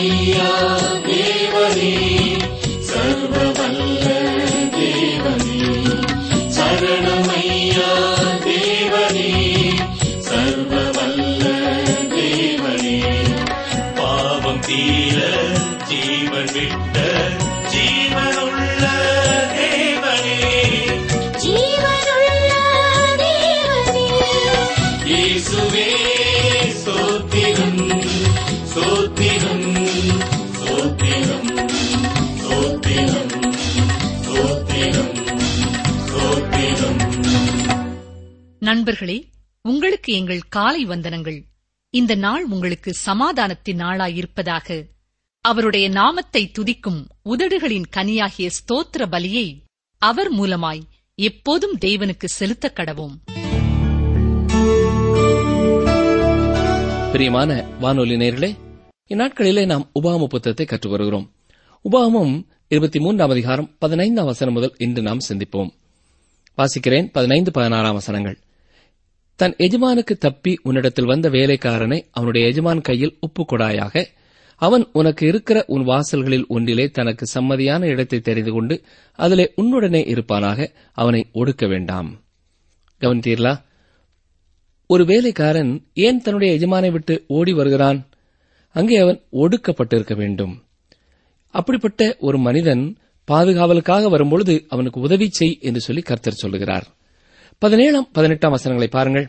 சரணமையா தேவனே சர்வ வல்ல தேவனே சரணமையா தேவனே சர்வ வல்ல தேவனே பாவம் தீர ஜீவன் விட்ட ஜீவனுள்ள தேவனே ஜீவனுள்ள தேவனே இயேசுவே சோத்திரம் சோத்திரம் சோத்திரம் சோத்திரம் சோத்திரம் சோத்திரம் நண்பர்களே உங்களுக்கு எங்கள் காலை வந்தனங்கள் இந்த நாள் உங்களுக்கு சமாதானத்தின் நாளாயிருப்பதாக அவருடைய நாமத்தை துதிக்கும் உதடுகளின் கனியாகிய ஸ்தோத்திர பலியை அவர் மூலமாய் எப்போதும் தேவனுக்கு செலுத்தக் கடவோம் பிரியமான வானொலி நேர்களே இந்நாட்களிலே நாம் உபாம புத்தகத்தை கற்று வருகிறோம் உபாமம் இருபத்தி மூன்றாம் அதிகாரம் பதினைந்தாம் வசனம் முதல் இன்று நாம் சிந்திப்போம் வாசிக்கிறேன் பதினைந்து பதினாறாம் வசனங்கள் தன் எஜமானுக்கு தப்பி உன்னிடத்தில் வந்த வேலைக்காரனை அவனுடைய எஜமான் கையில் ஒப்புக்கொடாயாக அவன் உனக்கு இருக்கிற உன் வாசல்களில் ஒன்றிலே தனக்கு சம்மதியான இடத்தை தெரிந்து கொண்டு அதிலே உன்னுடனே இருப்பானாக அவனை ஒடுக்க வேண்டாம் கவனித்தீர்களா ஒரு வேலைக்காரன் ஏன் தன்னுடைய எஜமானை விட்டு ஓடி வருகிறான் அங்கே அவன் ஒடுக்கப்பட்டிருக்க வேண்டும் அப்படிப்பட்ட ஒரு மனிதன் பாதுகாவலுக்காக வரும்பொழுது அவனுக்கு உதவி செய் என்று சொல்லி கர்த்தர் சொல்லுகிறார் பதினேழாம் பதினெட்டாம் வசனங்களை பாருங்கள்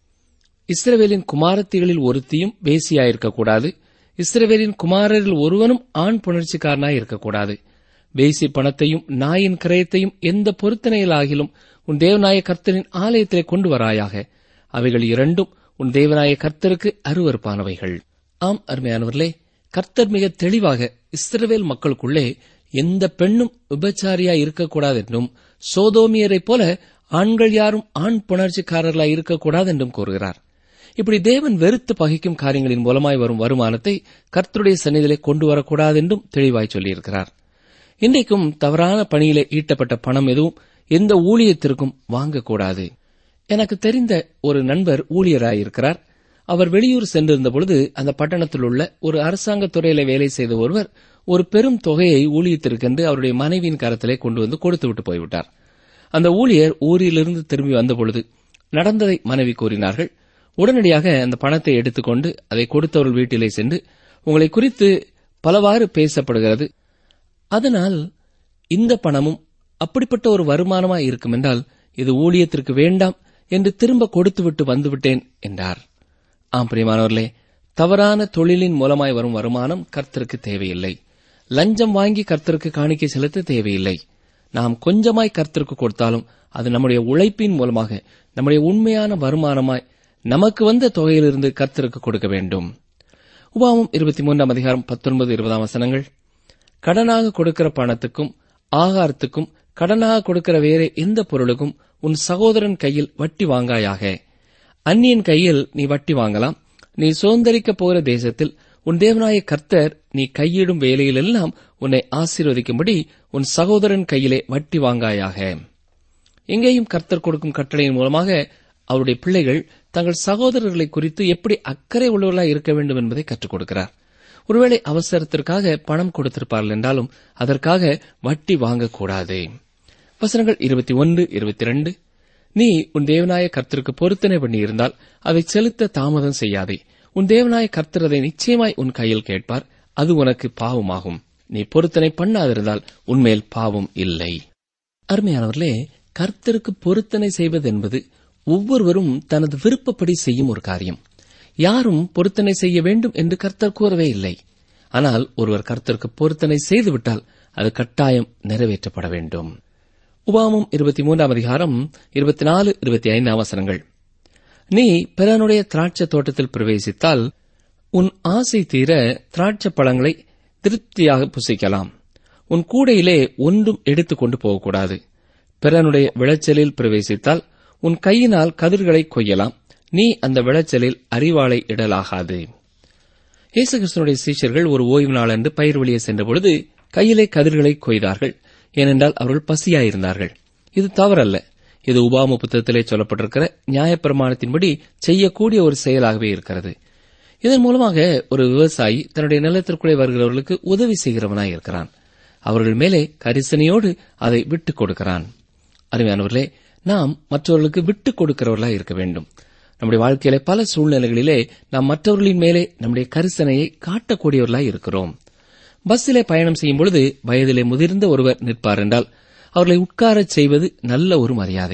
இஸ்ரவேலின் குமாரத்திகளில் ஒருத்தியும் வேசியாயிருக்கக்கூடாது இஸ்ரவேலின் குமாரரில் ஒருவனும் ஆண் புணர்ச்சிக்காரனாய் இருக்கக்கூடாது வேசி பணத்தையும் நாயின் கிரயத்தையும் எந்த பொருத்தனையிலாகிலும் உன் தேவநாய கர்த்தரின் ஆலயத்திலே கொண்டு வராயாக அவைகள் இரண்டும் உன் தேவநாய கர்த்தருக்கு அருவருப்பானவைகள் ஆம் அருமையானவர்களே கர்த்தர் மிக தெளிவாக இஸ்ரவேல் மக்களுக்குள்ளே எந்த பெண்ணும் விபச்சாரியா இருக்கக்கூடாது என்றும் சோதோமியரைப் போல ஆண்கள் யாரும் ஆண் புணர்ச்சிக்காரர்களாய் இருக்கக்கூடாது என்றும் கூறுகிறார் இப்படி தேவன் வெறுத்து பகைக்கும் காரியங்களின் மூலமாய் வரும் வருமானத்தை கர்த்தருடைய சந்நிதியிலே கொண்டு வரக்கூடாது என்றும் தெளிவாய் சொல்லியிருக்கிறார் இன்றைக்கும் தவறான பணியிலே ஈட்டப்பட்ட பணம் எதுவும் எந்த ஊழியத்திற்கும் வாங்கக்கூடாது எனக்கு தெரிந்த ஒரு நண்பர் ஊழியராயிருக்கிறார் அவர் வெளியூர் சென்றிருந்த பொழுது அந்த பட்டணத்தில் உள்ள ஒரு அரசாங்க துறையில வேலை செய்த ஒருவர் ஒரு பெரும் தொகையை ஊழியத்திற்கென்று அவருடைய மனைவியின் கரத்திலே கொண்டு வந்து கொடுத்துவிட்டு போய்விட்டார் அந்த ஊழியர் ஊரிலிருந்து திரும்பி வந்தபொழுது நடந்ததை மனைவி கூறினார்கள் உடனடியாக அந்த பணத்தை எடுத்துக்கொண்டு அதை கொடுத்தவர்கள் வீட்டிலே சென்று உங்களை குறித்து பலவாறு பேசப்படுகிறது அதனால் இந்த பணமும் அப்படிப்பட்ட ஒரு வருமானமாய் இருக்கும் என்றால் இது ஊழியத்திற்கு வேண்டாம் என்று திரும்ப கொடுத்துவிட்டு வந்துவிட்டேன் என்றார் ஆம் பிரியமானவர்களே தவறான தொழிலின் மூலமாய் வரும் வருமானம் கர்த்தருக்கு தேவையில்லை லஞ்சம் வாங்கி கர்த்தருக்கு காணிக்கை செலுத்த தேவையில்லை நாம் கொஞ்சமாய் கர்த்தருக்கு கொடுத்தாலும் அது நம்முடைய உழைப்பின் மூலமாக நம்முடைய உண்மையான வருமானமாய் நமக்கு வந்த தொகையிலிருந்து கர்த்தருக்கு கொடுக்க வேண்டும் உபாமம் இருபத்தி மூன்றாம் அதிகாரம் பத்தொன்பது இருபதாம் வசனங்கள் கடனாக கொடுக்கிற பணத்துக்கும் ஆகாரத்துக்கும் கடனாக கொடுக்கிற வேற எந்த பொருளுக்கும் உன் சகோதரன் கையில் வட்டி வாங்காயாக அந்நியன் கையில் நீ வட்டி வாங்கலாம் நீ சுதந்திரிக்கப் போகிற தேசத்தில் உன் தேவனாய கர்த்தர் நீ கையிடும் வேலையிலெல்லாம் உன்னை ஆசீர்வதிக்கும்படி உன் சகோதரன் கையிலே வட்டி வாங்காயாக எங்கேயும் கர்த்தர் கொடுக்கும் கட்டளையின் மூலமாக அவருடைய பிள்ளைகள் தங்கள் சகோதரர்களை குறித்து எப்படி அக்கறை உள்ளவர்களாய் இருக்க வேண்டும் என்பதை கற்றுக் கொடுக்கிறார் ஒருவேளை அவசரத்திற்காக பணம் கொடுத்திருப்பார்கள் என்றாலும் அதற்காக வட்டி வாங்கக்கூடாது வசனங்கள் இருபத்தி ஒன்று இருபத்தி ரெண்டு நீ உன் தேவனாய கர்த்தருக்கு பொருத்தனை பண்ணியிருந்தால் அதை செலுத்த தாமதம் செய்யாதே உன் தேவனாய கர்த்தர் அதை நிச்சயமாய் உன் கையில் கேட்பார் அது உனக்கு பாவமாகும் நீ பொருத்தனை பண்ணாதிருந்தால் உன்மேல் பாவம் இல்லை அருமையானவர்களே கர்த்தருக்கு பொருத்தனை செய்வது என்பது ஒவ்வொருவரும் தனது விருப்பப்படி செய்யும் ஒரு காரியம் யாரும் பொருத்தனை செய்ய வேண்டும் என்று கர்த்தர் கூறவே இல்லை ஆனால் ஒருவர் கர்த்தருக்கு பொருத்தனை செய்துவிட்டால் அது கட்டாயம் நிறைவேற்றப்பட வேண்டும் உபாமம் இருபத்தி மூன்றாம் அதிகாரம் இருபத்தி நாலு இருபத்தி ஐந்தாம் வசனங்கள் நீ பிறனுடைய திராட்சை தோட்டத்தில் பிரவேசித்தால் உன் ஆசை தீர திராட்சை பழங்களை திருப்தியாக புசிக்கலாம் உன் கூடையிலே ஒன்றும் எடுத்துக்கொண்டு போகக்கூடாது பிறனுடைய விளைச்சலில் பிரவேசித்தால் உன் கையினால் கதிர்களை கொய்யலாம் நீ அந்த விளைச்சலில் அறிவாளை இடலாகாது இயேசு கிறிஸ்தனுடைய சீஷர்கள் ஒரு ஓய்வு நாள் அன்று பயிர் வெளியே சென்றபொழுது கையிலே கதிர்களை கொய்தார்கள் ஏனென்றால் அவர்கள் பசியாயிருந்தார்கள் இது தவறல்ல இது உபாம புத்தகத்திலே சொல்லப்பட்டிருக்கிற நியாயப்பிரமாணத்தின்படி செய்யக்கூடிய ஒரு செயலாகவே இருக்கிறது இதன் மூலமாக ஒரு விவசாயி தன்னுடைய நிலத்திற்குள்ளே வருகிறவர்களுக்கு உதவி செய்கிறவனாய் இருக்கிறான் அவர்கள் மேலே கரிசனையோடு அதை விட்டுக் கொடுக்கிறான் அருமையானவர்களே நாம் மற்றவர்களுக்கு விட்டுக் கொடுக்கிறவர்களாய் இருக்க வேண்டும் நம்முடைய வாழ்க்கையிலே பல சூழ்நிலைகளிலே நாம் மற்றவர்களின் மேலே நம்முடைய கரிசனையை காட்டக்கூடியவர்களாய் இருக்கிறோம் பஸ்ஸிலே பயணம் செய்யும் பொழுது வயதிலே முதிர்ந்த ஒருவர் நிற்பார் என்றால் அவர்களை உட்காரச் செய்வது நல்ல ஒரு மரியாதை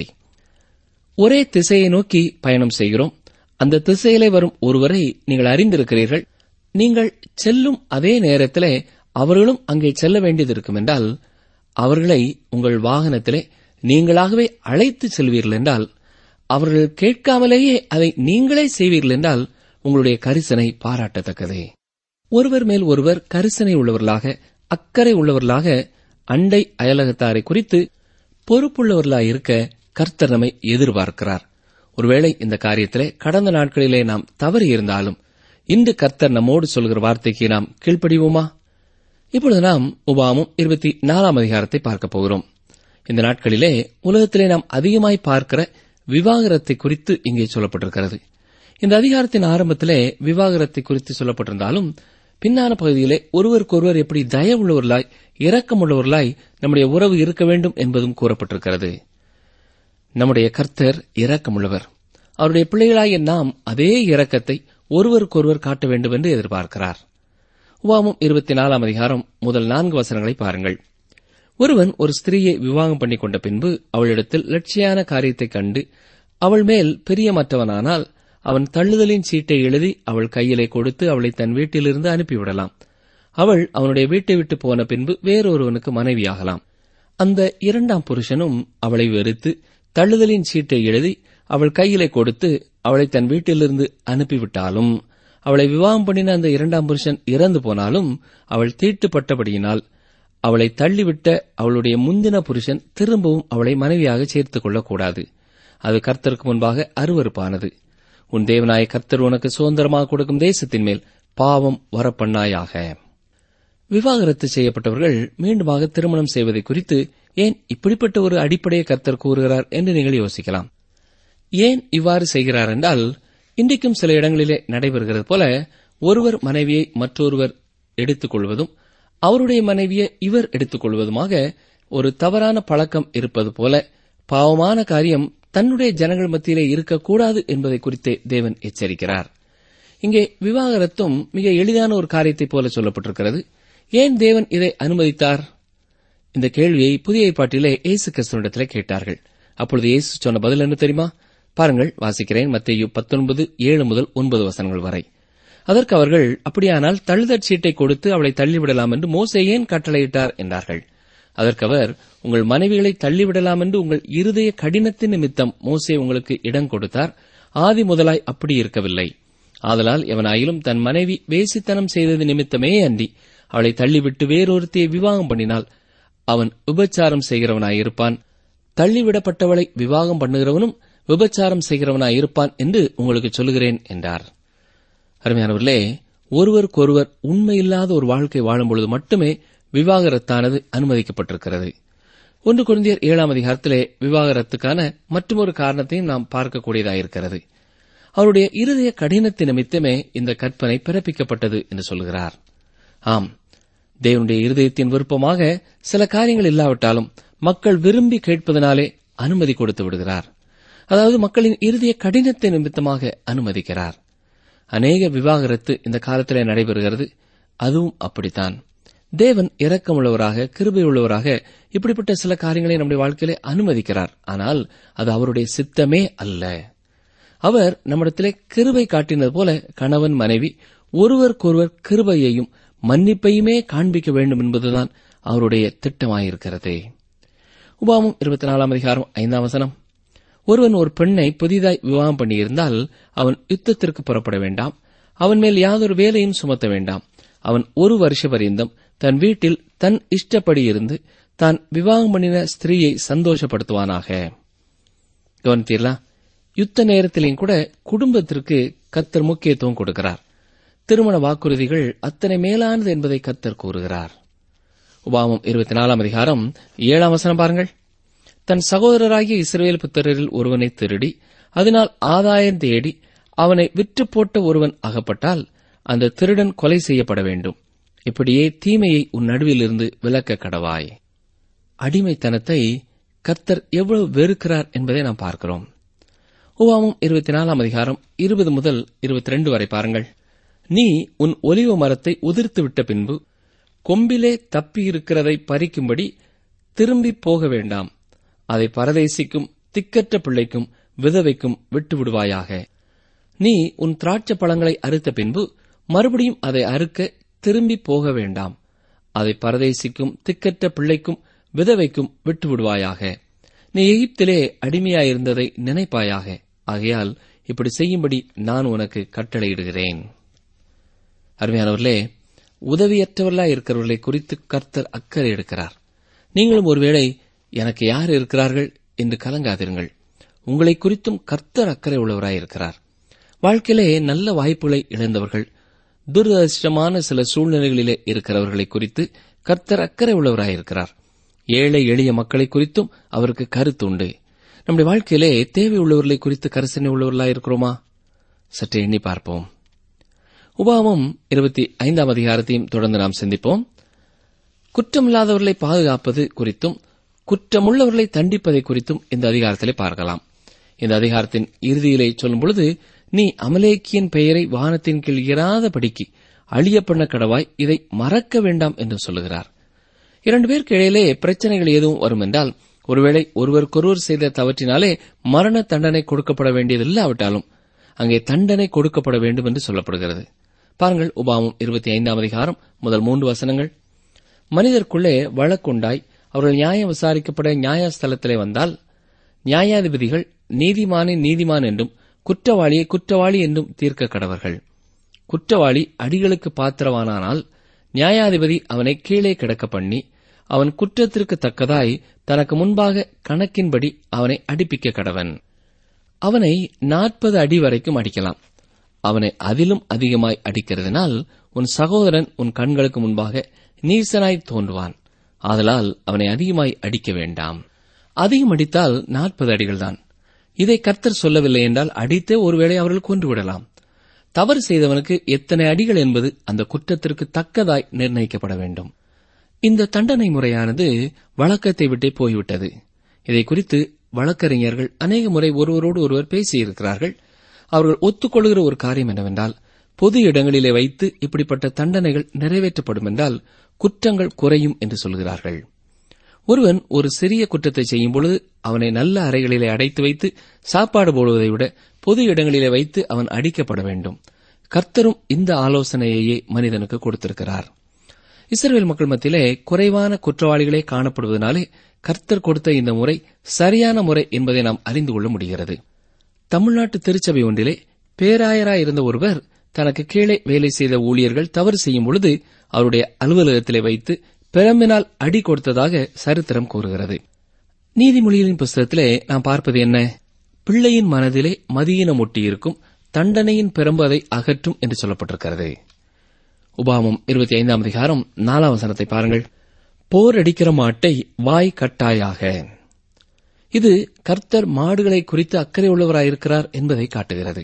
ஒரே திசையை நோக்கி பயணம் செய்கிறோம் அந்த திசையிலே வரும் ஒருவரை நீங்கள் அறிந்திருக்கிறீர்கள் நீங்கள் செல்லும் அதே நேரத்திலே அவர்களும் அங்கே செல்ல வேண்டியது இருக்கும் என்றால் அவர்களை உங்கள் வாகனத்திலே நீங்களாகவே அழைத்து செல்வீர்கள் என்றால் அவர்கள் கேட்காமலேயே அதை நீங்களே செய்வீர்கள் என்றால் உங்களுடைய கரிசனை பாராட்டத்தக்கதே ஒருவர் மேல் ஒருவர் கரிசனை உள்ளவர்களாக அக்கறை உள்ளவர்களாக அண்டை அயலகத்தாரை குறித்து பொறுப்புள்ளவர்களாக இருக்க கர்த்தர் நம்மை எதிர்பார்க்கிறார் ஒருவேளை இந்த காரியத்திலே கடந்த நாட்களிலே நாம் தவறி இருந்தாலும் இன்று கர்த்தர் நம்மோடு சொல்கிற வார்த்தைக்கு நாம் கீழ்ப்படிவோமா இப்பொழுது நாம் உபாமும் இருபத்தி நாலாம் அதிகாரத்தை பார்க்கப் போகிறோம் இந்த நாட்களிலே உலகத்திலே நாம் அதிகமாய் பார்க்கிற விவாகரத்தை குறித்து இங்கே சொல்லப்பட்டிருக்கிறது இந்த அதிகாரத்தின் ஆரம்பத்திலே விவாகரத்தை குறித்து சொல்லப்பட்டிருந்தாலும் பின்னான பகுதியிலே ஒருவருக்கொருவர் எப்படி தயவுள்ளவர்களாய் இரக்கமுள்ளவர்களாய் நம்முடைய உறவு இருக்க வேண்டும் என்பதும் கூறப்பட்டிருக்கிறது நம்முடைய கர்த்தர் இரக்கமுள்ளவர் அவருடைய பிள்ளைகளாகிய நாம் அதே இரக்கத்தை ஒருவருக்கொருவர் காட்ட வேண்டும் என்று எதிர்பார்க்கிறார் உவாமும் இருபத்தி நாலாம் அதிகாரம் முதல் நான்கு வசனங்களை பாருங்கள் ஒருவன் ஒரு ஸ்திரீயை விவாகம் பண்ணிக் கொண்ட பின்பு அவளிடத்தில் லட்சியான காரியத்தைக் கண்டு அவள் மேல் பிரியமற்றவனானால் அவன் தள்ளுதலின் சீட்டை எழுதி அவள் கையிலே கொடுத்து அவளை தன் வீட்டிலிருந்து அனுப்பிவிடலாம் அவள் அவனுடைய வீட்டை விட்டு போன பின்பு வேறொருவனுக்கு மனைவியாகலாம் அந்த இரண்டாம் புருஷனும் அவளை வெறுத்து தள்ளுதலின் சீட்டை எழுதி அவள் கையிலே கொடுத்து அவளை தன் வீட்டிலிருந்து அனுப்பிவிட்டாலும் அவளை விவாகம் பண்ணின அந்த இரண்டாம் புருஷன் இறந்து போனாலும் அவள் தீட்டுப்பட்டபடியினால் அவளை தள்ளிவிட்ட அவளுடைய முந்தின புருஷன் திரும்பவும் அவளை மனைவியாக சேர்த்துக் கொள்ளக்கூடாது அது கர்த்தருக்கு முன்பாக அருவருப்பானது உன் தேவனாய கர்த்தர் உனக்கு சுதந்திரமாக கொடுக்கும் தேசத்தின் மேல் பாவம் வரப்பண்ணாயாக விவாகரத்து செய்யப்பட்டவர்கள் மீண்டுமாக திருமணம் செய்வதை குறித்து ஏன் இப்படிப்பட்ட ஒரு அடிப்படையை கர்த்தர் கூறுகிறார் என்று நீங்கள் யோசிக்கலாம் ஏன் இவ்வாறு செய்கிறார் என்றால் இன்றைக்கும் சில இடங்களிலே நடைபெறுகிறது போல ஒருவர் மனைவியை மற்றொருவர் எடுத்துக் கொள்வதும் அவருடைய மனைவியை இவர் எடுத்துக் கொள்வதுமாக ஒரு தவறான பழக்கம் இருப்பது போல பாவமான காரியம் தன்னுடைய ஜனங்கள் மத்தியிலே இருக்கக்கூடாது என்பதை குறித்தே தேவன் எச்சரிக்கிறார் இங்கே விவாகரத்தும் மிக எளிதான ஒரு காரியத்தைப் போல சொல்லப்பட்டிருக்கிறது ஏன் தேவன் இதை அனுமதித்தார் இந்த கேள்வியை புதிய ஏற்பாட்டிலே இயேசு கிறிஸ்துவனிடத்திலே கேட்டார்கள் அப்பொழுது இயேசு சொன்ன பதில் என்ன தெரியுமா பாருங்கள் வாசிக்கிறேன் மத்தேயு பத்தொன்பது ஏழு முதல் ஒன்பது வசனங்கள் வரை அதற்கு அவர்கள் அப்படியானால் தள்ளுதற் சீட்டை கொடுத்து அவளை தள்ளிவிடலாம் என்று மோசே ஏன் கட்டளையிட்டார் என்றார்கள் அதற்கு அவர் உங்கள் மனைவிகளை தள்ளிவிடலாம் என்று உங்கள் இருதய கடினத்தின் நிமித்தம் மோசே உங்களுக்கு இடம் கொடுத்தார் ஆதி முதலாய் அப்படி இருக்கவில்லை ஆதலால் எவனாயிலும் தன் மனைவி வேசித்தனம் செய்தது நிமித்தமே அன்றி அவளை தள்ளிவிட்டு வேறொருத்தியை விவாகம் பண்ணினால் அவன் விபச்சாரம் செய்கிறவனாயிருப்பான் தள்ளிவிடப்பட்டவளை விவாகம் பண்ணுகிறவனும் விபச்சாரம் செய்கிறவனாயிருப்பான் என்று உங்களுக்கு சொல்லுகிறேன் என்றார் அருமையானவர்களே ஒருவருக்கொருவர் உண்மையில்லாத ஒரு வாழ்க்கை வாழும் பொழுது மட்டுமே விவாகரத்தானது அனுமதிக்கப்பட்டிருக்கிறது ஒன்று குழந்தையர் ஏழாம் அதிகாரத்திலே விவாகரத்துக்கான மற்றொரு காரணத்தையும் நாம் பார்க்கக்கூடியதாயிருக்கிறது அவருடைய இருதய கடினத்தின் நிமித்தமே இந்த கற்பனை பிறப்பிக்கப்பட்டது என்று சொல்கிறார் ஆம் தேவனுடைய இருதயத்தின் விருப்பமாக சில காரியங்கள் இல்லாவிட்டாலும் மக்கள் விரும்பி கேட்பதனாலே அனுமதி கொடுத்து விடுகிறார் அதாவது மக்களின் இருதய கடினத்தை நிமித்தமாக அனுமதிக்கிறார் அநேக விவாகரத்து இந்த காலத்திலே நடைபெறுகிறது அதுவும் அப்படித்தான் தேவன் இரக்கமுள்ளவராக கிருபையுள்ளவராக இப்படிப்பட்ட சில காரியங்களை நம்முடைய வாழ்க்கையிலே அனுமதிக்கிறார் ஆனால் அது அவருடைய சித்தமே அல்ல அவர் நம்மிடத்திலே கிருபை காட்டினது போல கணவன் மனைவி ஒருவருக்கொருவர் கிருபையையும் மன்னிப்பையுமே காண்பிக்க வேண்டும் என்பதுதான் அவருடைய திட்டமாயிருக்கிறதே உபாமம் இருபத்தி நாலாம் அதிகாரம் ஐந்தாம் வசனம் ஒருவன் ஒரு பெண்ணை புதிதாய் விவாகம் பண்ணியிருந்தால் அவன் யுத்தத்திற்கு புறப்பட வேண்டாம் அவன் மேல் யாதொரு வேலையும் சுமத்த வேண்டாம் அவன் ஒரு வருஷ பரியந்தம் தன் வீட்டில் தன் இஷ்டப்படி இருந்து தான் விவாகம் பண்ணின ஸ்திரீயை சந்தோஷப்படுத்துவானாக கவனித்தீர்களா யுத்த நேரத்திலையும் கூட குடும்பத்திற்கு கத்தர் முக்கியத்துவம் கொடுக்கிறார் திருமண வாக்குறுதிகள் அத்தனை மேலானது என்பதை கத்தர் கூறுகிறார் உபாமம் இருபத்தி நாலாம் அதிகாரம் ஏழாம் வசனம் பாருங்கள் தன் சகோதரராகிய இஸ்ரவேல் புத்திரரில் ஒருவனை திருடி அதனால் ஆதாயம் தேடி அவனை விற்று போட்ட ஒருவன் அகப்பட்டால் அந்த திருடன் கொலை செய்யப்பட வேண்டும் இப்படியே தீமையை உன் நடுவிலிருந்து விலக்க கடவாய் அடிமைத்தனத்தை கர்த்தர் எவ்வளவு வெறுக்கிறார் என்பதை நாம் பார்க்கிறோம் உவாமம் இருபத்தி நாலாம் அதிகாரம் இருபது முதல் இருபத்தி ரெண்டு வரை பாருங்கள் நீ உன் ஒலிவ மரத்தை உதிர்த்து விட்ட பின்பு கொம்பிலே தப்பியிருக்கிறதை பறிக்கும்படி திரும்பி போக வேண்டாம் அதை பரதேசிக்கும் திக்கற்ற பிள்ளைக்கும் விதவைக்கும் விட்டு விடுவாயாக நீ உன் திராட்சை பழங்களை அறுத்த பின்பு மறுபடியும் அதை அறுக்க திரும்பி போக வேண்டாம் அதை பரதேசிக்கும் திக்கற்ற பிள்ளைக்கும் விதவைக்கும் விட்டு விடுவாயாக நீ எகிப்திலே அடிமையாயிருந்ததை நினைப்பாயாக ஆகையால் இப்படி செய்யும்படி நான் உனக்கு கட்டளையிடுகிறேன் அருமையானவர்களே உதவியற்றவர்களாய் இருக்கிறவர்களை குறித்து கர்த்தர் அக்கறை எடுக்கிறார் நீங்களும் ஒருவேளை எனக்கு யார் இருக்கிறார்கள் என்று கலங்காதிருங்கள் உங்களை குறித்தும் கர்த்தர் அக்கறை உள்ளவராய் இருக்கிறார் வாழ்க்கையிலே நல்ல வாய்ப்புகளை இழந்தவர்கள் துரதிருஷ்டமான சில சூழ்நிலைகளிலே இருக்கிறவர்களை குறித்து கர்த்தர் அக்கறை உள்ளவராயிருக்கிறார் ஏழை எளிய மக்களை குறித்தும் அவருக்கு கருத்து உண்டு நம்முடைய வாழ்க்கையிலே தேவை உள்ளவர்களை குறித்து கரிசனை உள்ளவர்களாயிருக்கிறோமா சற்று எண்ணி பார்ப்போம் உபாமம் இருபத்தி ஐந்தாம் அதிகாரத்தையும் தொடர்ந்து நாம் சிந்திப்போம் குற்றமில்லாதவர்களை பாதுகாப்பது குறித்தும் குற்றமுள்ளவர்களை தண்டிப்பதை குறித்தும் இந்த அதிகாரத்திலே பார்க்கலாம் இந்த அதிகாரத்தின் இறுதியிலே சொல்லும் பொழுது நீ அமலேக்கியின் பெயரை வானத்தின் கீழ் இராதபடிக்கு அழிய பண்ண கடவாய் இதை மறக்க வேண்டாம் என்று சொல்லுகிறார் இரண்டு பேருக்கு இடையிலே பிரச்சனைகள் எதுவும் வரும் என்றால் ஒருவேளை ஒருவருக்கொருவர் செய்த தவற்றினாலே மரண தண்டனை கொடுக்கப்பட வேண்டியது இல்லாவிட்டாலும் அங்கே தண்டனை கொடுக்கப்பட வேண்டும் என்று சொல்லப்படுகிறது பாருங்கள் உபாமம் இருபத்தி ஐந்தாம் அதிகாரம் முதல் மூன்று வசனங்கள் மனிதருக்குள்ளே வழக்குண்டாய் அவர்கள் நியாயம் விசாரிக்கப்பட நியாயஸ்தலத்திலே வந்தால் நியாயாதிபதிகள் நீதிமானை நீதிமான் என்றும் குற்றவாளியை குற்றவாளி என்றும் தீர்க்க கடவர்கள் குற்றவாளி அடிகளுக்கு பாத்திரவானானால் நியாயாதிபதி அவனை கீழே கிடக்க பண்ணி அவன் குற்றத்திற்கு தக்கதாய் தனக்கு முன்பாக கணக்கின்படி அவனை அடிப்பிக்க கடவன் அவனை நாற்பது அடி வரைக்கும் அடிக்கலாம் அவனை அதிலும் அதிகமாய் அடிக்கிறதுனால் உன் சகோதரன் உன் கண்களுக்கு முன்பாக நீசனாய் தோன்றுவான் ஆதலால் அவனை அதிகமாய் அடிக்க வேண்டாம் அதிகம் அடித்தால் நாற்பது அடிகள்தான் இதை கர்த்தர் சொல்லவில்லை என்றால் அடித்தே ஒருவேளை அவர்கள் கொன்று விடலாம் தவறு செய்தவனுக்கு எத்தனை அடிகள் என்பது அந்த குற்றத்திற்கு தக்கதாய் நிர்ணயிக்கப்பட வேண்டும் இந்த தண்டனை முறையானது வழக்கத்தை விட்டே போய்விட்டது இதை குறித்து வழக்கறிஞர்கள் அநேக முறை ஒருவரோடு ஒருவர் பேசியிருக்கிறார்கள் அவர்கள் ஒத்துக்கொள்கிற ஒரு காரியம் என்னவென்றால் பொது இடங்களிலே வைத்து இப்படிப்பட்ட தண்டனைகள் நிறைவேற்றப்படும் என்றால் குற்றங்கள் குறையும் என்று சொல்கிறார்கள் ஒருவன் ஒரு சிறிய குற்றத்தை செய்யும் பொழுது அவனை நல்ல அறைகளிலே அடைத்து வைத்து சாப்பாடு போடுவதை விட பொது இடங்களிலே வைத்து அவன் அடிக்கப்பட வேண்டும் கர்த்தரும் இந்த ஆலோசனையையே மனிதனுக்கு கொடுத்திருக்கிறார் இஸ்ரேல் மக்கள் மத்தியிலே குறைவான குற்றவாளிகளே காணப்படுவதனாலே கர்த்தர் கொடுத்த இந்த முறை சரியான முறை என்பதை நாம் அறிந்து கொள்ள முடிகிறது தமிழ்நாட்டு திருச்சபை ஒன்றிலே பேராயராயிருந்த ஒருவர் தனக்கு கீழே வேலை செய்த ஊழியர்கள் தவறு செய்யும் பொழுது அவருடைய அலுவலகத்திலே வைத்து பிரம்பினால் அடி கொடுத்ததாக சரித்திரம் கூறுகிறது நீதிமொழிகளின் புஸ்தகத்திலே நாம் பார்ப்பது என்ன பிள்ளையின் மனதிலே மதியினம் ஒட்டியிருக்கும் தண்டனையின் பெரம்பு அதை அகற்றும் என்று சொல்லப்பட்டிருக்கிறது உபாமம் இருபத்தி ஐந்தாம் அதிகாரம் நாலாம் வசனத்தை பாருங்கள் போர் அடிக்கிற மாட்டை வாய் கட்டாயாக இது கர்த்தர் மாடுகளை குறித்து அக்கறை உள்ளவராயிருக்கிறார் என்பதை காட்டுகிறது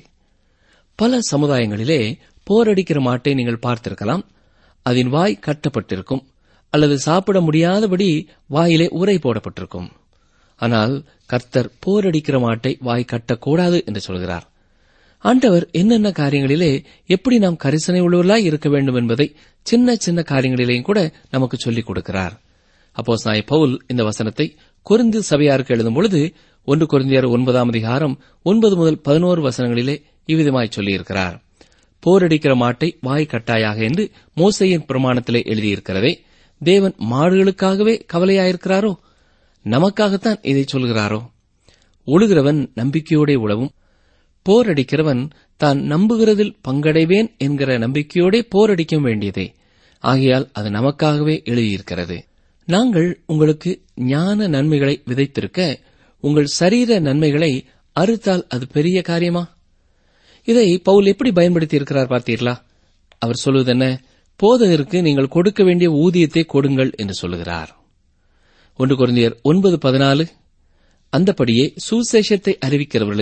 பல சமுதாயங்களிலே போரடிக்கிற மாட்டை நீங்கள் பார்த்திருக்கலாம் அதன் வாய் கட்டப்பட்டிருக்கும் அல்லது சாப்பிட முடியாதபடி வாயிலே உரை போடப்பட்டிருக்கும் ஆனால் கர்த்தர் போரடிக்கிற மாட்டை வாய் கட்டக்கூடாது என்று சொல்கிறார் ஆண்டவர் என்னென்ன காரியங்களிலே எப்படி நாம் கரிசனை உள்ளவர்களாய் இருக்க வேண்டும் என்பதை சின்ன சின்ன காரியங்களிலேயும் கூட நமக்கு சொல்லிக் கொடுக்கிறார் அப்போ நாய் பவுல் இந்த வசனத்தை கொரிந்து சபையாருக்கு எழுதும் பொழுது ஒன்று கொரிந்தியர் ஒன்பதாம் அதிகாரம் ஒன்பது முதல் பதினோரு வசனங்களிலே இவ்விதமாய் சொல்லியிருக்கிறார் போரடிக்கிற மாட்டை வாய் கட்டாயாக என்று மோசையின் பிரமாணத்திலே எழுதியிருக்கிறதே தேவன் மாடுகளுக்காகவே கவலையாயிருக்கிறாரோ நமக்காகத்தான் இதை சொல்கிறாரோ உழுகிறவன் நம்பிக்கையோடே உழவும் போரடிக்கிறவன் தான் நம்புகிறதில் பங்கடைவேன் என்கிற நம்பிக்கையோடே போரடிக்க வேண்டியதே ஆகையால் அது நமக்காகவே எழுதியிருக்கிறது நாங்கள் உங்களுக்கு ஞான நன்மைகளை விதைத்திருக்க உங்கள் சரீர நன்மைகளை அறுத்தால் அது பெரிய காரியமா இதை பவுல் எப்படி பயன்படுத்தி இருக்கிறார் பார்த்தீர்களா அவர் சொல்வது என்ன போதகருக்கு நீங்கள் கொடுக்க வேண்டிய ஊதியத்தை கொடுங்கள் என்று சொல்லுகிறார் ஒன்று குழந்தையர் ஒன்பது பதினாலு அந்தபடியே சுசேஷத்தை அறிவிக்கிறவர்களுக்கு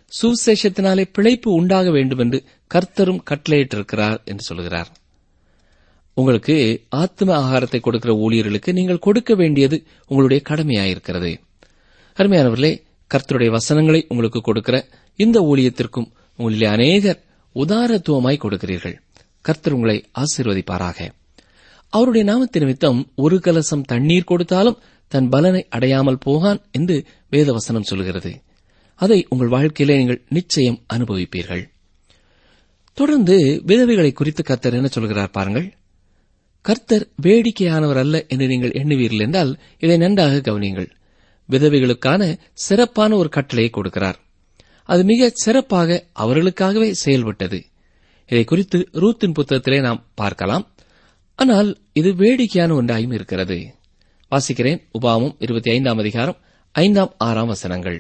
சுசேஷத்தினாலே பிழைப்பு உண்டாக வேண்டும் என்று கர்த்தரும் கட்டளையிட்டிருக்கிறார் என்று சொல்கிறார் உங்களுக்கு ஆத்ம ஆகாரத்தை கொடுக்கிற ஊழியர்களுக்கு நீங்கள் கொடுக்க வேண்டியது உங்களுடைய கடமையாயிருக்கிறது அருமையானவர்களே கர்த்தருடைய வசனங்களை உங்களுக்கு கொடுக்கிற இந்த ஊழியத்திற்கும் உங்களிலே அநேகர் உதாரத்துவமாய் கொடுக்கிறீர்கள் கர்த்தர் உங்களை ஆசீர்வதிப்பாராக அவருடைய நாமத்து நிமித்தம் ஒரு கலசம் தண்ணீர் கொடுத்தாலும் தன் பலனை அடையாமல் போகான் என்று வேதவசனம் சொல்கிறது அதை உங்கள் வாழ்க்கையிலே நீங்கள் நிச்சயம் அனுபவிப்பீர்கள் தொடர்ந்து விதவைகளை குறித்து கர்த்தர் என்ன சொல்கிறார் பாருங்கள் கர்த்தர் வேடிக்கையானவர் அல்ல என்று நீங்கள் எண்ணுவீர்கள் என்றால் இதை நன்றாக கவனியுங்கள் விதவைகளுக்கான சிறப்பான ஒரு கட்டளையை கொடுக்கிறார் அது மிக சிறப்பாக அவர்களுக்காகவே செயல்பட்டது இதை குறித்து ரூத்தின் புத்தகத்திலே நாம் பார்க்கலாம் ஆனால் இது வேடிக்கையான ஒன்றாயும் இருக்கிறது வாசிக்கிறேன் உபாமம் இருபத்தி ஐந்தாம் அதிகாரம் ஐந்தாம் ஆறாம் வசனங்கள்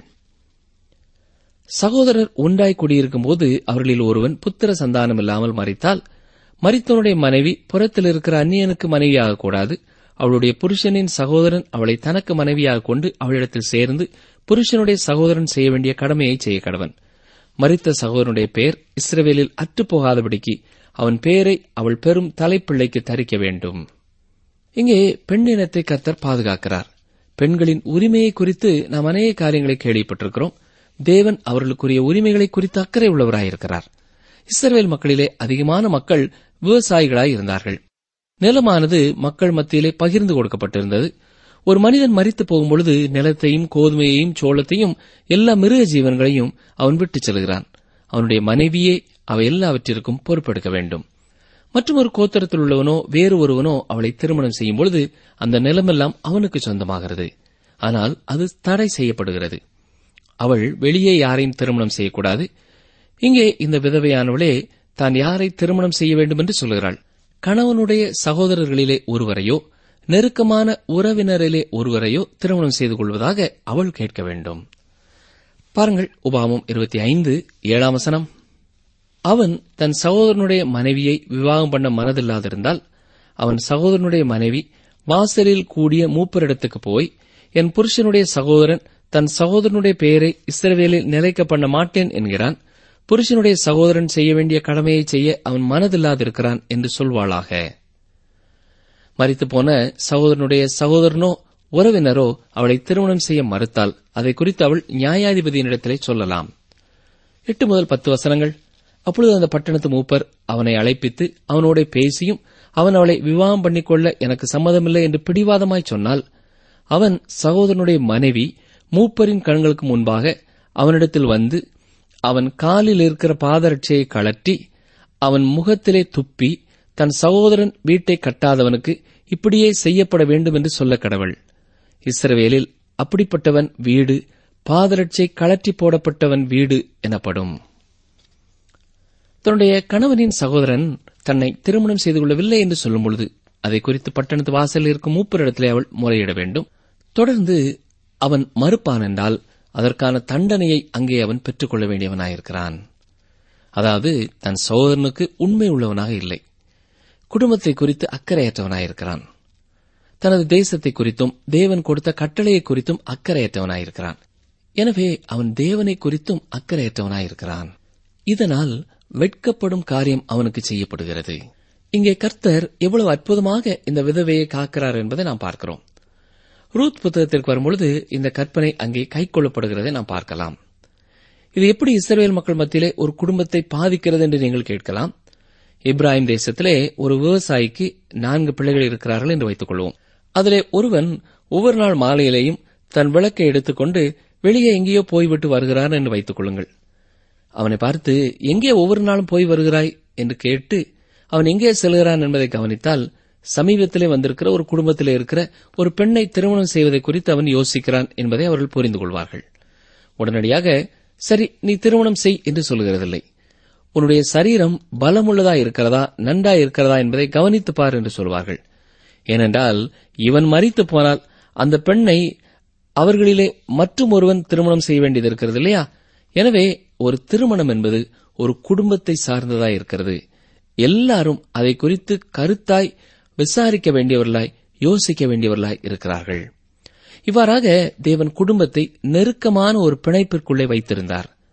சகோதரர் ஒன்றாய் குடியிருக்கும் போது அவர்களில் ஒருவன் புத்திர சந்தானம் இல்லாமல் மறித்தால் மரித்தவனுடைய மனைவி புறத்தில் இருக்கிற அந்நியனுக்கு மனைவியாக கூடாது அவளுடைய புருஷனின் சகோதரன் அவளை தனக்கு மனைவியாக கொண்டு அவளிடத்தில் சேர்ந்து புருஷனுடைய சகோதரன் செய்ய வேண்டிய கடமையை செய்ய கடவன் மரித்த சகோதரனுடைய பெயர் இஸ்ரவேலில் அற்றுப்போகாதபடிக்கு அவன் பெயரை அவள் பெரும் தலைப்பிள்ளைக்கு தரிக்க வேண்டும் இங்கே பெண் இனத்தை கர்த்தர் பாதுகாக்கிறார் பெண்களின் உரிமையை குறித்து நாம் அநேக காரியங்களை கேள்விப்பட்டிருக்கிறோம் தேவன் அவர்களுக்குரிய உரிமைகளை குறித்து அக்கறை உள்ளவராயிருக்கிறார் இஸ்ரவேல் மக்களிலே அதிகமான மக்கள் விவசாயிகளாய் இருந்தார்கள் நிலமானது மக்கள் மத்தியிலே பகிர்ந்து கொடுக்கப்பட்டிருந்தது ஒரு மனிதன் மறித்து போகும்பொழுது நிலத்தையும் கோதுமையையும் சோளத்தையும் எல்லா மிருக ஜீவன்களையும் அவன் விட்டுச் செல்கிறான் அவனுடைய மனைவியே அவை எல்லாவற்றிற்கும் பொறுப்பெடுக்க வேண்டும் மற்றும் ஒரு கோத்திரத்தில் உள்ளவனோ வேறு ஒருவனோ அவளை திருமணம் செய்யும் பொழுது அந்த நிலமெல்லாம் அவனுக்கு சொந்தமாகிறது ஆனால் அது தடை செய்யப்படுகிறது அவள் வெளியே யாரையும் திருமணம் செய்யக்கூடாது இங்கே இந்த விதவையானவளே தான் யாரை திருமணம் செய்ய வேண்டும் என்று சொல்கிறாள் கணவனுடைய சகோதரர்களிலே ஒருவரையோ நெருக்கமான உறவினரிலே ஒருவரையோ திருமணம் செய்து கொள்வதாக அவள் கேட்க வேண்டும் பாருங்கள் உபாமம் இருபத்தி ஐந்து ஏழாம் வசனம் அவன் தன் சகோதரனுடைய மனைவியை விவாகம் பண்ண மனதில்லாதிருந்தால் அவன் சகோதரனுடைய மனைவி வாசலில் கூடிய மூப்பரிடத்துக்கு போய் என் புருஷனுடைய சகோதரன் தன் சகோதரனுடைய பெயரை இஸ்ரவேலில் நிலைக்க பண்ண மாட்டேன் என்கிறான் புருஷனுடைய சகோதரன் செய்ய வேண்டிய கடமையை செய்ய அவன் மனதில்லாதிருக்கிறான் என்று சொல்வாளாக மறித்து போன சகோதரனுடைய சகோதரனோ உறவினரோ அவளை திருமணம் செய்ய மறுத்தால் அதை குறித்து அவள் நியாயாதிபதியினிடத்திலே சொல்லலாம் எட்டு முதல் பத்து வசனங்கள் அப்பொழுது அந்த பட்டணத்து மூப்பர் அவனை அழைப்பித்து அவனோட பேசியும் அவன் அவளை விவாகம் பண்ணிக்கொள்ள எனக்கு சம்மதமில்லை என்று பிடிவாதமாய் சொன்னால் அவன் சகோதரனுடைய மனைவி மூப்பரின் கண்களுக்கு முன்பாக அவனிடத்தில் வந்து அவன் காலில் இருக்கிற பாதரட்சையை கழற்றி அவன் முகத்திலே துப்பி தன் சகோதரன் வீட்டை கட்டாதவனுக்கு இப்படியே செய்யப்பட வேண்டும் என்று சொல்ல கடவுள் இஸ்ரவேலில் அப்படிப்பட்டவன் வீடு பாதரட்சை கழற்றி போடப்பட்டவன் வீடு எனப்படும் தன்னுடைய கணவனின் சகோதரன் தன்னை திருமணம் செய்து கொள்ளவில்லை என்று சொல்லும் பொழுது அதை குறித்து பட்டணத்து வாசலில் இருக்கும் மூப்பரிடத்திலே அவள் முறையிட வேண்டும் தொடர்ந்து அவன் மறுப்பான் என்றால் அதற்கான தண்டனையை அங்கே அவன் பெற்றுக்கொள்ள வேண்டியவனாயிருக்கிறான் அதாவது தன் சகோதரனுக்கு உண்மை உள்ளவனாக இல்லை குடும்பத்தை குறித்து அக்கறையற்றவனாயிருக்கிறான் தனது தேசத்தை குறித்தும் தேவன் கொடுத்த கட்டளையை குறித்தும் அக்கறையற்றவனாயிருக்கிறான் எனவே அவன் தேவனை குறித்தும் அக்கறையற்றவனாயிருக்கிறான் இதனால் வெட்கப்படும் காரியம் அவனுக்கு செய்யப்படுகிறது இங்கே கர்த்தர் எவ்வளவு அற்புதமாக இந்த விதவையை காக்கிறார் என்பதை நாம் பார்க்கிறோம் ரூத் புத்தகத்திற்கு வரும்பொழுது இந்த கற்பனை அங்கே கைக்கொள்ளப்படுகிறதை நாம் பார்க்கலாம் இது எப்படி இஸ்ரேல் மக்கள் மத்தியிலே ஒரு குடும்பத்தை பாதிக்கிறது என்று நீங்கள் கேட்கலாம் இப்ராஹிம் தேசத்திலே ஒரு விவசாயிக்கு நான்கு பிள்ளைகள் இருக்கிறார்கள் என்று வைத்துக் கொள்வோம் அதிலே ஒருவன் ஒவ்வொரு நாள் மாலையிலேயும் தன் விளக்கை எடுத்துக்கொண்டு வெளியே எங்கேயோ போய்விட்டு வருகிறான் என்று வைத்துக் கொள்ளுங்கள் அவனை பார்த்து எங்கே ஒவ்வொரு நாளும் போய் வருகிறாய் என்று கேட்டு அவன் எங்கே செல்கிறான் என்பதை கவனித்தால் சமீபத்திலே வந்திருக்கிற ஒரு குடும்பத்திலே இருக்கிற ஒரு பெண்ணை திருமணம் செய்வதை குறித்து அவன் யோசிக்கிறான் என்பதை அவர்கள் புரிந்து கொள்வார்கள் உடனடியாக சரி நீ திருமணம் செய் என்று சொல்கிறதில்லை உன்னுடைய சரீரம் பலமுள்ளதா இருக்கிறதா நன்றா இருக்கிறதா என்பதை கவனித்து பார் என்று சொல்வார்கள் ஏனென்றால் இவன் மறித்து போனால் அந்த பெண்ணை அவர்களிலே மற்றும் ஒருவன் திருமணம் செய்ய வேண்டியது இருக்கிறது இல்லையா எனவே ஒரு திருமணம் என்பது ஒரு குடும்பத்தை சார்ந்ததா இருக்கிறது எல்லாரும் அதை குறித்து கருத்தாய் விசாரிக்க வேண்டியவர்களாய் யோசிக்க வேண்டியவர்களாய் இருக்கிறார்கள் இவ்வாறாக தேவன் குடும்பத்தை நெருக்கமான ஒரு பிணைப்பிற்குள்ளே வைத்திருந்தார்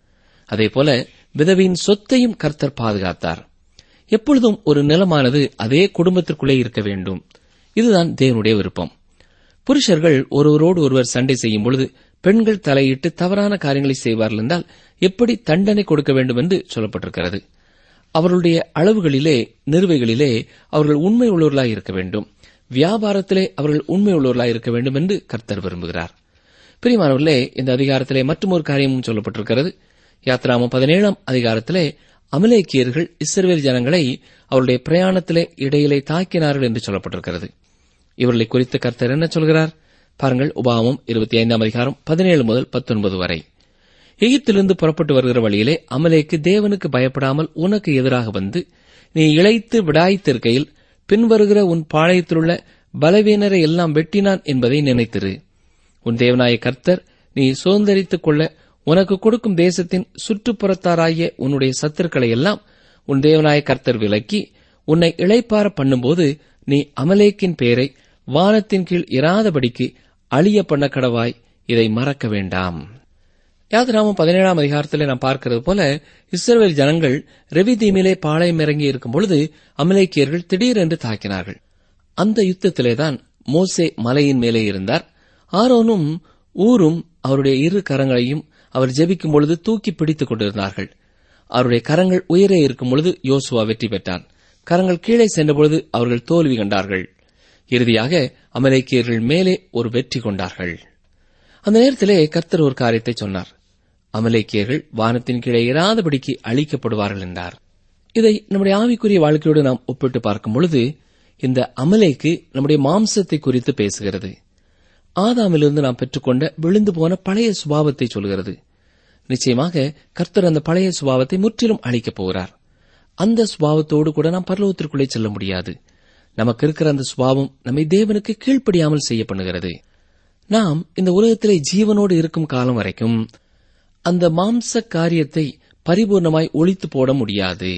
அதேபோல விதவியின் சொத்தையும் கர்த்தர் பாதுகாத்தார் எப்பொழுதும் ஒரு நிலமானது அதே குடும்பத்திற்குள்ளே இருக்க வேண்டும் இதுதான் தேவனுடைய விருப்பம் புருஷர்கள் ஒருவரோடு ஒருவர் சண்டை செய்யும் பொழுது பெண்கள் தலையிட்டு தவறான காரியங்களை செய்வார்கள் என்றால் எப்படி தண்டனை கொடுக்க வேண்டும் என்று சொல்லப்பட்டிருக்கிறது அவர்களுடைய அளவுகளிலே நிறுவைகளிலே அவர்கள் உண்மை உள்ளவர்களாய் இருக்க வேண்டும் வியாபாரத்திலே அவர்கள் உண்மை உள்ளவர்களாய் இருக்க வேண்டும் என்று கர்த்தர் விரும்புகிறார் பிரியமானவர்களே இந்த அதிகாரத்திலே மற்றொரு காரியமும் சொல்லப்பட்டிருக்கிறது யாத்ராமம் பதினேழாம் அதிகாரத்திலே அமலேக்கியர்கள் இஸ்ரவேல் ஜனங்களை அவருடைய பிரயாணத்திலே இடையிலே தாக்கினார்கள் என்று சொல்லப்பட்டிருக்கிறது இவர்களை குறித்து கர்த்தர் என்ன சொல்கிறார் பாருங்கள் உபாமம் இருபத்தி ஐந்தாம் அதிகாரம் பதினேழு முதல் பத்தொன்பது வரை எகிப்திலிருந்து புறப்பட்டு வருகிற வழியிலே அமலேக்கு தேவனுக்கு பயப்படாமல் உனக்கு எதிராக வந்து நீ இழைத்து விடாய்த்திருக்கையில் பின்வருகிற உன் பாளையத்திலுள்ள பலவீனரை எல்லாம் வெட்டினான் என்பதை நினைத்திரு உன் தேவனாய கர்த்தர் நீ சுதந்திரித்துக் கொள்ள உனக்கு கொடுக்கும் தேசத்தின் சுற்றுப்புறத்தாராகிய உன்னுடைய சத்துருக்களை எல்லாம் உன் தேவனாய கர்த்தர் விலக்கி உன்னை இளைப்பார பண்ணும்போது நீ அமலேக்கின் பெயரை வானத்தின் கீழ் இராதபடிக்கு அழிய பண்ண கடவாய் இதை மறக்க வேண்டாம் யாத்ராமம் பதினேழாம் அதிகாரத்திலே நாம் பார்க்கிறது போல இஸ்ரவேல் ஜனங்கள் ரெவி தீமிலே பாளையம் இறங்கி இருக்கும் பொழுது அமலேக்கியர்கள் திடீரென்று தாக்கினார்கள் அந்த யுத்தத்திலேதான் மோசே மலையின் மேலே இருந்தார் ஆரோனும் ஊரும் அவருடைய இரு கரங்களையும் அவர் ஜெபிக்கும் பொழுது தூக்கி பிடித்துக் கொண்டிருந்தார்கள் அவருடைய கரங்கள் உயரே இருக்கும் பொழுது யோசுவா வெற்றி பெற்றான் கரங்கள் கீழே சென்றபொழுது அவர்கள் தோல்வி கண்டார்கள் இறுதியாக அமலேக்கியர்கள் மேலே ஒரு வெற்றி கொண்டார்கள் அந்த நேரத்திலே கர்த்தர் ஒரு காரியத்தை சொன்னார் அமலேக்கியர்கள் வானத்தின் கீழே இராதபடிக்கு அழிக்கப்படுவார்கள் என்றார் இதை நம்முடைய ஆவிக்குரிய வாழ்க்கையோடு நாம் ஒப்பிட்டு பார்க்கும் பொழுது இந்த அமலேக்கு நம்முடைய மாம்சத்தை குறித்து பேசுகிறது ஆதாமிலிருந்து நாம் பெற்றுக்கொண்ட விழுந்து போன பழைய சுபாவத்தை சொல்கிறது நிச்சயமாக கர்த்தர் அந்த பழைய சுபாவத்தை முற்றிலும் அழிக்கப் போகிறார் அந்த சுபாவத்தோடு கூட நாம் பரலோகத்திற்குள்ளே செல்ல முடியாது நமக்கு இருக்கிற அந்த சுபாவம் நம்மை தேவனுக்கு கீழ்ப்படியாமல் செய்ய பண்ணுகிறது நாம் இந்த உலகத்திலே ஜீவனோடு இருக்கும் காலம் வரைக்கும் அந்த மாம்ச காரியத்தை பரிபூர்ணமாய் ஒழித்து போட முடியாது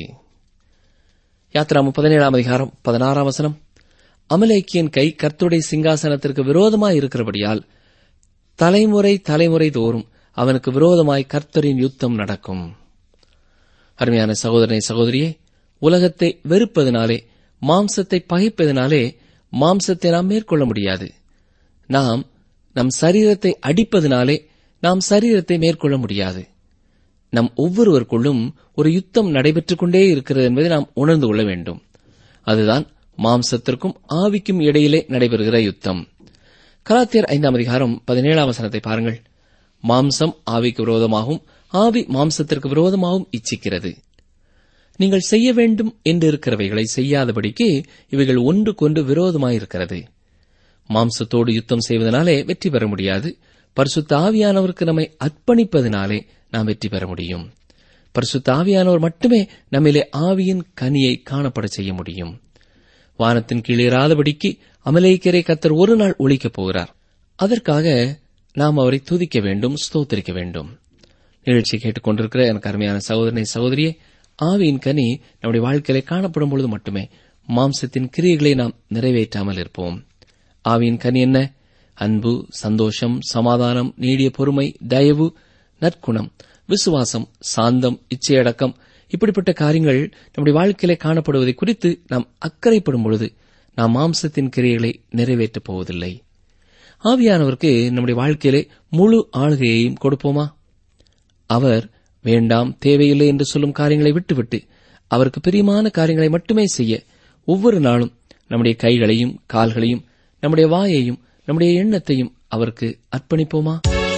யாத்ராம பதினேழாம் அதிகாரம் பதினாறாம் வசனம் அமலேக்கியன் கை கர்த்துடைய சிங்காசனத்திற்கு விரோதமாய் இருக்கிறபடியால் தலைமுறை தலைமுறை தோறும் அவனுக்கு விரோதமாய் கர்த்தரின் யுத்தம் நடக்கும் அருமையான சகோதரனை சகோதரியே உலகத்தை வெறுப்பதனாலே மாம்சத்தை பகைப்பதனாலே மாம்சத்தை நாம் மேற்கொள்ள முடியாது நாம் நம் சரீரத்தை அடிப்பதனாலே நாம் சரீரத்தை மேற்கொள்ள முடியாது நம் ஒவ்வொருவருக்குள்ளும் ஒரு யுத்தம் நடைபெற்றுக் கொண்டே இருக்கிறது என்பதை நாம் உணர்ந்து கொள்ள வேண்டும் அதுதான் மாம்சத்திற்கும் ஆவிக்கும் இடையிலே நடைபெறுகிற யுத்தம் கலாத்தியர் ஐந்தாம் அதிகாரம் பதினேழாம் வசனத்தை பாருங்கள் மாம்சம் ஆவிக்கு விரோதமாகவும் ஆவி மாம்சத்திற்கு விரோதமாகவும் இச்சிக்கிறது நீங்கள் செய்ய வேண்டும் என்று இருக்கிறவைகளை செய்யாதபடிக்கு இவைகள் ஒன்றுக்கொன்று விரோதமாயிருக்கிறது மாம்சத்தோடு யுத்தம் செய்வதனாலே வெற்றி பெற முடியாது பரிசுத்த ஆவியானவருக்கு நம்மை அர்ப்பணிப்பதனாலே நாம் வெற்றி பெற முடியும் பரிசுத்த ஆவியானவர் மட்டுமே நம்மிலே ஆவியின் கனியை காணப்பட செய்ய முடியும் வானத்தின் கீழேறாதபடிக்கு அமலேக்கரை கத்தர் ஒரு நாள் ஒழிக்கப் போகிறார் அதற்காக நாம் அவரை துதிக்க வேண்டும் ஸ்தோத்திரிக்க வேண்டும் நிகழ்ச்சி கேட்டுக்கொண்டிருக்கிற எனக்கு அருமையான சகோதரனை சகோதரியே ஆவியின் கனி நம்முடைய வாழ்க்கையிலே காணப்படும் பொழுது மட்டுமே மாம்சத்தின் கிரியைகளை நாம் நிறைவேற்றாமல் இருப்போம் ஆவியின் கனி என்ன அன்பு சந்தோஷம் சமாதானம் நீடிய பொறுமை தயவு நற்குணம் விசுவாசம் சாந்தம் இச்சையடக்கம் இப்படிப்பட்ட காரியங்கள் நம்முடைய வாழ்க்கையிலே காணப்படுவதை குறித்து நாம் அக்கறைப்படும் பொழுது நாம் மாம்சத்தின் கிரியைகளை நிறைவேற்றப் போவதில்லை ஆவியானவருக்கு நம்முடைய வாழ்க்கையிலே முழு ஆளுகையையும் கொடுப்போமா அவர் வேண்டாம் தேவையில்லை என்று சொல்லும் காரியங்களை விட்டுவிட்டு அவருக்கு பிரியமான காரியங்களை மட்டுமே செய்ய ஒவ்வொரு நாளும் நம்முடைய கைகளையும் கால்களையும் நம்முடைய வாயையும் நம்முடைய எண்ணத்தையும் அவருக்கு அர்ப்பணிப்போமா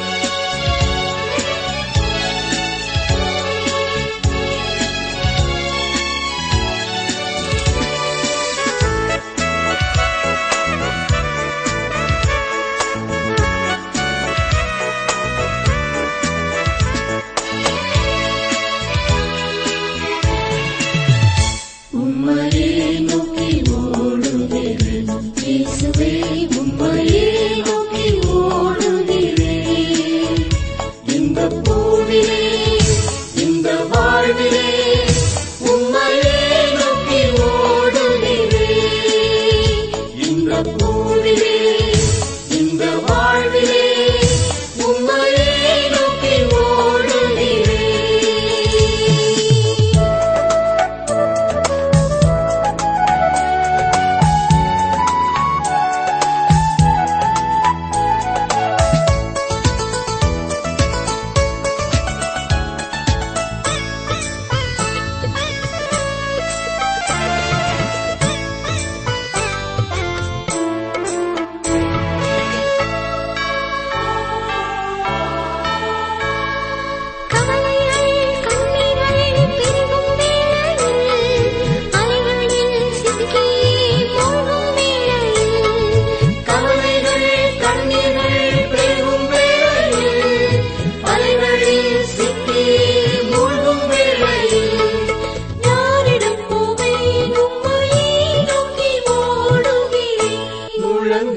உம்மையே நோக்கி ஓடுகிறேன் இயேசுவே உம்மையே நோக்கி ஓடுகிறேன்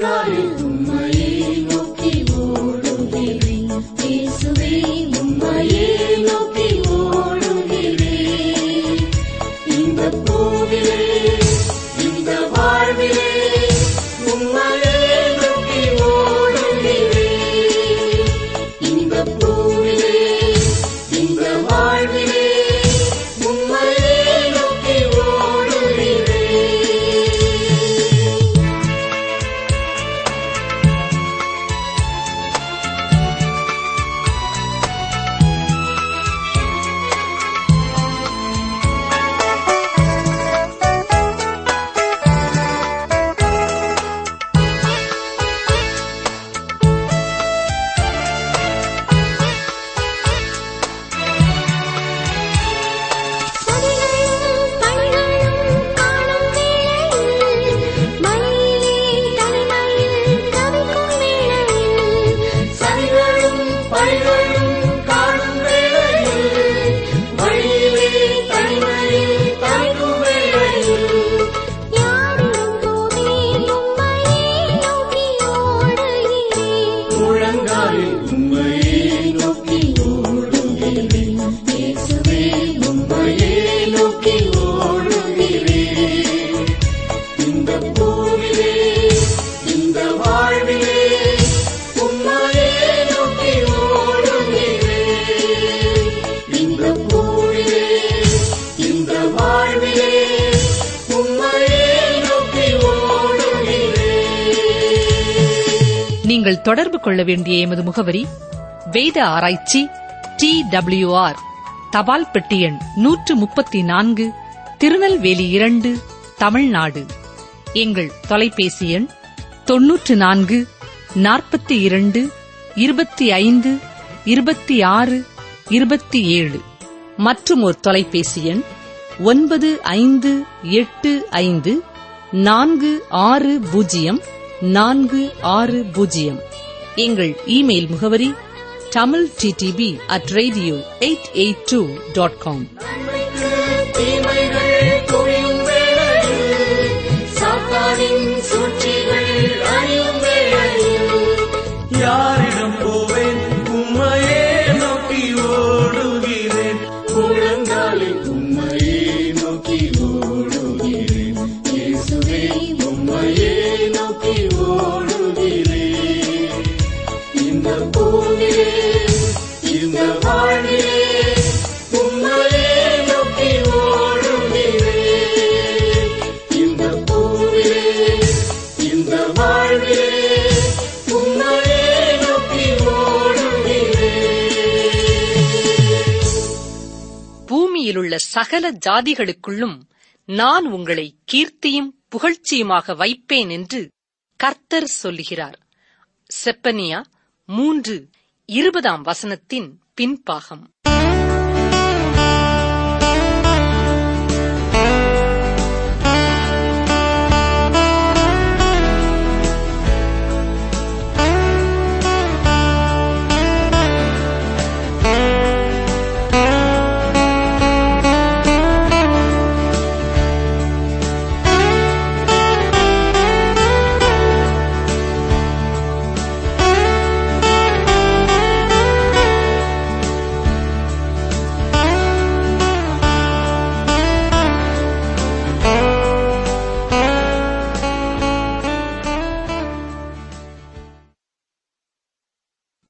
முழங்காலில் உம்மையே நோக்கி ஓடுகிறேன் இயேசுவே உம்மையே நோக்கி ஓடுகிறேன் இந்த பூவிலே இந்த வாழ்விலே உம்மையே நோக்கி ஓடுகிறேன் இந்த பூவிலே இந்த வாழ்விலே உம்மையே நோக்கி ஓடுகிறேன் சதிகளும் பணிகளும் காணும் வேளையில் மழையிலே தனிமையில் தவிக்கும் வேளையில் சதிகளும் பழிகளும் காணும் வேளையில் வழியிலே தனிமையில் தவிக்கும் வேளையில் யாரிடம் போவேன் உம்மையே நோக்கி ஓடுகிறேன் முழங்காலில் உம்மையே நோக்கி ஓடுகிறேன் இயேசுவே உம்மையே நோக்கி ஓடுகிறேன் இந்த பூவிலே இந்த வாழ்விலே உம்மையே நோக்கி ஓடுகிறேன் இந்த பூவிலே இந்த வாழ்விலே உம்மையே நோக்கி ஓடுகிறேன் நீங்கள் தொடர்பு கொள்ள வேண்டிய எமது முகவரி வேத ஆராய்ச்சி டி ஆர் தபால் பெட்டி எண் நூற்று முப்பத்தி நான்கு திருநெல்வேலி இரண்டு தமிழ்நாடு எங்கள் தொலைபேசி எண் தொன்னூற்று நான்கு நாற்பத்தி இரண்டு இருபத்தி ஐந்து இருபத்தி ஆறு இருபத்தி ஏழு மற்றும் ஒரு தொலைபேசி எண் ஒன்பது ஐந்து எட்டு ஐந்து நான்கு ஆறு பூஜ்ஜியம் நான்கு ஆறு பூஜ்ஜியம் எங்கள் இமெயில் முகவரி Tamil DTP at radio eight eight two dot com தீமைகள் குவியும் வேளையில் சாத்தானின் சூழ்ச்சிகள் அழியும் வேளையில் யாரிடம் போவேன் உம்மையே நோக்கி ஓடுகிறேன் முழங்காலில் உம்மையே நோக்கி ஓடுகிறேன் இயேசுவே உம்மையே நோக்கி ஓடுகிறேன் இந்த பூவிலே இந்த வாழ்விலே உம்மையே நோக்கி ஓடுகிறேன் இந்த பூவிலே இந்த வாழ்விலே உம்மையே நோக்கி ஓடுகிறேன் பூமியிலுள்ள சகல ஜாதிகளுக்குள்ளும் நான் உங்களை கீர்த்தியும் புகழ்ச்சியுமாக வைப்பேன் என்று கர்த்தர் சொல்லுகிறார் செப்பனியா மூன்று இருபதாம் வசனத்தின் பின்பாகம்